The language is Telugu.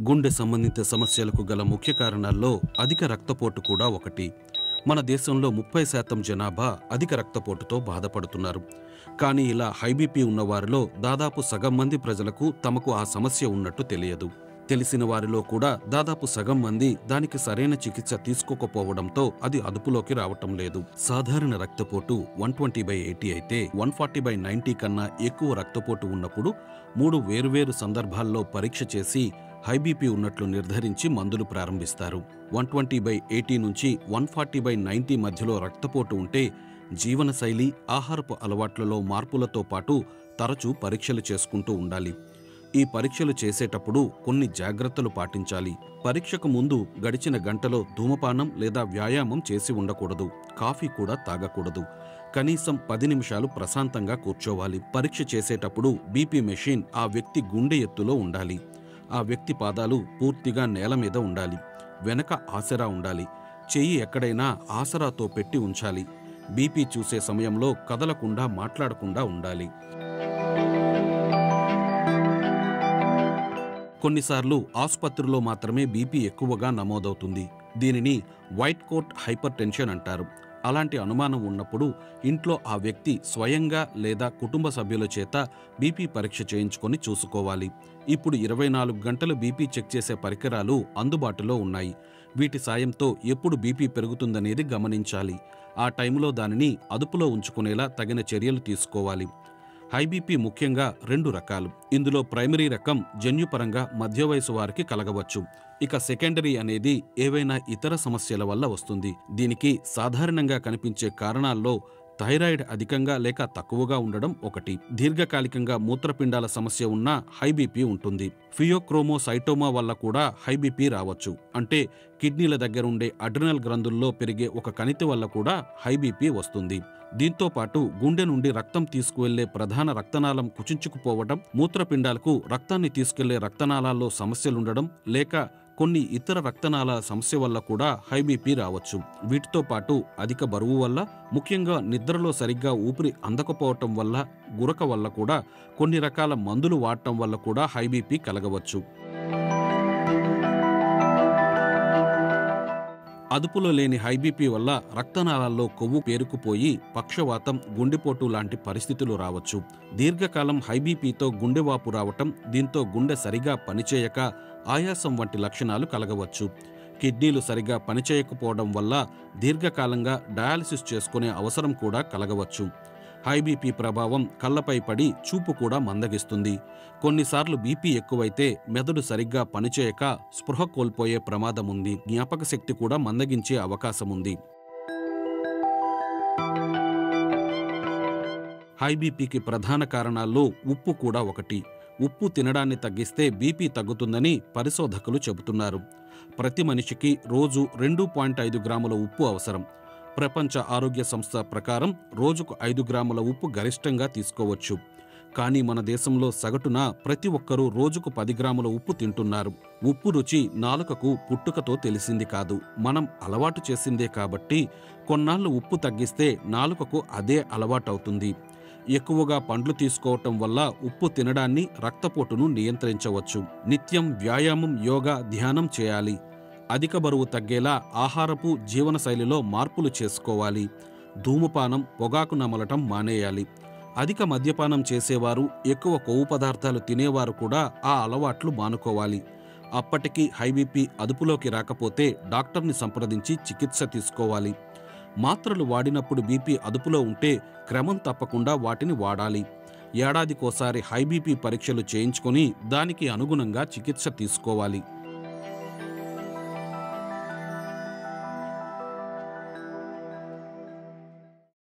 గుండె సంబంధిత సమస్యలకు గల ముఖ్య కారణాల్లో అధిక రక్తపోటు కూడా ఒకటి మన దేశంలో ముప్పై శాతం జనాభా అధిక రక్తపోటుతో బాధపడుతున్నారు కానీ ఇలా హైబీపీ ఉన్నవారిలో దాదాపు సగం మంది ప్రజలకు తమకు ఆ సమస్య ఉన్నట్టు తెలియదు తెలిసిన వారిలో కూడా దాదాపు సగం మంది దానికి సరైన చికిత్స తీసుకోకపోవడంతో అది అదుపులోకి రావటం లేదు సాధారణ రక్తపోటు వన్ ట్వంటీ బై ఎయిటీ అయితే వన్ ఫార్టీ బై నైంటీ కన్నా ఎక్కువ రక్తపోటు ఉన్నప్పుడు మూడు వేరువేరు సందర్భాల్లో పరీక్ష చేసి హైబీపీ ఉన్నట్లు నిర్ధారించి మందులు ప్రారంభిస్తారు వన్ ట్వంటీ బై ఎయిటీ నుంచి వన్ ఫార్టీ బై నైంటీ మధ్యలో రక్తపోటు ఉంటే జీవనశైలి ఆహారపు అలవాట్లలో మార్పులతో పాటు తరచూ పరీక్షలు చేసుకుంటూ ఉండాలి ఈ పరీక్షలు చేసేటప్పుడు కొన్ని జాగ్రత్తలు పాటించాలి పరీక్షకు ముందు గడిచిన గంటలో ధూమపానం లేదా వ్యాయామం చేసి ఉండకూడదు కాఫీ కూడా తాగకూడదు కనీసం పది నిమిషాలు ప్రశాంతంగా కూర్చోవాలి పరీక్ష చేసేటప్పుడు బీపీ మెషిన్ ఆ వ్యక్తి గుండె ఎత్తులో ఉండాలి ఆ వ్యక్తి పాదాలు పూర్తిగా నేల మీద ఉండాలి వెనక ఆసరా ఉండాలి చెయ్యి ఎక్కడైనా ఆసరాతో పెట్టి ఉంచాలి బీపీ చూసే సమయంలో కదలకుండా మాట్లాడకుండా ఉండాలి కొన్నిసార్లు ఆసుపత్రిలో మాత్రమే బీపీ ఎక్కువగా నమోదవుతుంది దీనిని వైట్ కోట్ హైపర్ టెన్షన్ అంటారు అలాంటి అనుమానం ఉన్నప్పుడు ఇంట్లో ఆ వ్యక్తి స్వయంగా లేదా కుటుంబ సభ్యుల చేత బీపీ పరీక్ష చేయించుకొని చూసుకోవాలి ఇప్పుడు ఇరవై నాలుగు గంటలు బీపీ చెక్ చేసే పరికరాలు అందుబాటులో ఉన్నాయి వీటి సాయంతో ఎప్పుడు బీపీ పెరుగుతుందనేది గమనించాలి ఆ టైంలో దానిని అదుపులో ఉంచుకునేలా తగిన చర్యలు తీసుకోవాలి హైబీపీ ముఖ్యంగా రెండు రకాలు ఇందులో ప్రైమరీ రకం జన్యుపరంగా మధ్య వయసు వారికి కలగవచ్చు ఇక సెకండరీ అనేది ఏవైనా ఇతర సమస్యల వల్ల వస్తుంది దీనికి సాధారణంగా కనిపించే కారణాల్లో థైరాయిడ్ అధికంగా లేక తక్కువగా ఉండడం ఒకటి దీర్ఘకాలికంగా మూత్రపిండాల సమస్య ఉన్న హైబీపీ ఉంటుంది ఫియోక్రోమోసైటోమా వల్ల కూడా హైబీపీ రావచ్చు అంటే కిడ్నీల దగ్గరుండే అడ్రినల్ గ్రంథుల్లో పెరిగే ఒక కణితి వల్ల కూడా హైబీపీ వస్తుంది దీంతో పాటు గుండె నుండి రక్తం తీసుకువెళ్లే ప్రధాన రక్తనాళం కుచించుకుపోవడం మూత్రపిండాలకు రక్తాన్ని తీసుకెళ్లే రక్తనాళాల్లో సమస్యలుండడం లేక కొన్ని ఇతర రక్తనాళాల సమస్య వల్ల కూడా హైబీపీ రావచ్చు వీటితో పాటు అధిక బరువు వల్ల ముఖ్యంగా నిద్రలో సరిగ్గా ఊపిరి అందకపోవటం వల్ల గురక వల్ల కూడా కొన్ని రకాల మందులు వాడటం వల్ల కూడా హైబీపీ కలగవచ్చు అదుపులో లేని హైబీపీ వల్ల రక్తనాళాల్లో కొవ్వు పేరుకుపోయి పక్షవాతం గుండెపోటు లాంటి పరిస్థితులు రావచ్చు దీర్ఘకాలం హైబీపీతో గుండెవాపు రావటం దీంతో గుండె సరిగా పనిచేయక ఆయాసం వంటి లక్షణాలు కలగవచ్చు కిడ్నీలు సరిగా పనిచేయకపోవడం వల్ల దీర్ఘకాలంగా డయాలసిస్ చేసుకునే అవసరం కూడా కలగవచ్చు హైబీపీ ప్రభావం కళ్ళపై పడి చూపు కూడా మందగిస్తుంది కొన్నిసార్లు బీపీ ఎక్కువైతే మెదడు సరిగ్గా పనిచేయక స్పృహ కోల్పోయే ప్రమాదం ఉంది జ్ఞాపక శక్తి కూడా మందగించే అవకాశం ఉంది హైబీపీకి ప్రధాన కారణాల్లో ఉప్పు కూడా ఒకటి ఉప్పు తినడాన్ని తగ్గిస్తే బీపీ తగ్గుతుందని పరిశోధకులు చెబుతున్నారు ప్రతి మనిషికి రోజు రెండు పాయింట్ ఐదు గ్రాముల ఉప్పు అవసరం ప్రపంచ ఆరోగ్య సంస్థ ప్రకారం రోజుకు ఐదు గ్రాముల ఉప్పు గరిష్టంగా తీసుకోవచ్చు కానీ మన దేశంలో సగటున ప్రతి ఒక్కరూ రోజుకు పది గ్రాముల ఉప్పు తింటున్నారు ఉప్పు రుచి నాలుకకు పుట్టుకతో తెలిసింది కాదు మనం అలవాటు చేసిందే కాబట్టి కొన్నాళ్ళు ఉప్పు తగ్గిస్తే నాలుకకు అదే అలవాటవుతుంది ఎక్కువగా పండ్లు తీసుకోవటం వల్ల ఉప్పు తినడాన్ని రక్తపోటును నియంత్రించవచ్చు నిత్యం వ్యాయామం యోగా ధ్యానం చేయాలి అధిక బరువు తగ్గేలా ఆహారపు జీవనశైలిలో మార్పులు చేసుకోవాలి ధూమపానం పొగాకు నమలటం మానేయాలి అధిక మద్యపానం చేసేవారు ఎక్కువ కొవ్వు పదార్థాలు తినేవారు కూడా ఆ అలవాట్లు మానుకోవాలి అప్పటికీ హైబీపీ అదుపులోకి రాకపోతే డాక్టర్ని సంప్రదించి చికిత్స తీసుకోవాలి మాత్రలు వాడినప్పుడు బీపీ అదుపులో ఉంటే క్రమం తప్పకుండా వాటిని వాడాలి ఏడాదికోసారి హైబీపీ పరీక్షలు చేయించుకొని దానికి అనుగుణంగా చికిత్స తీసుకోవాలి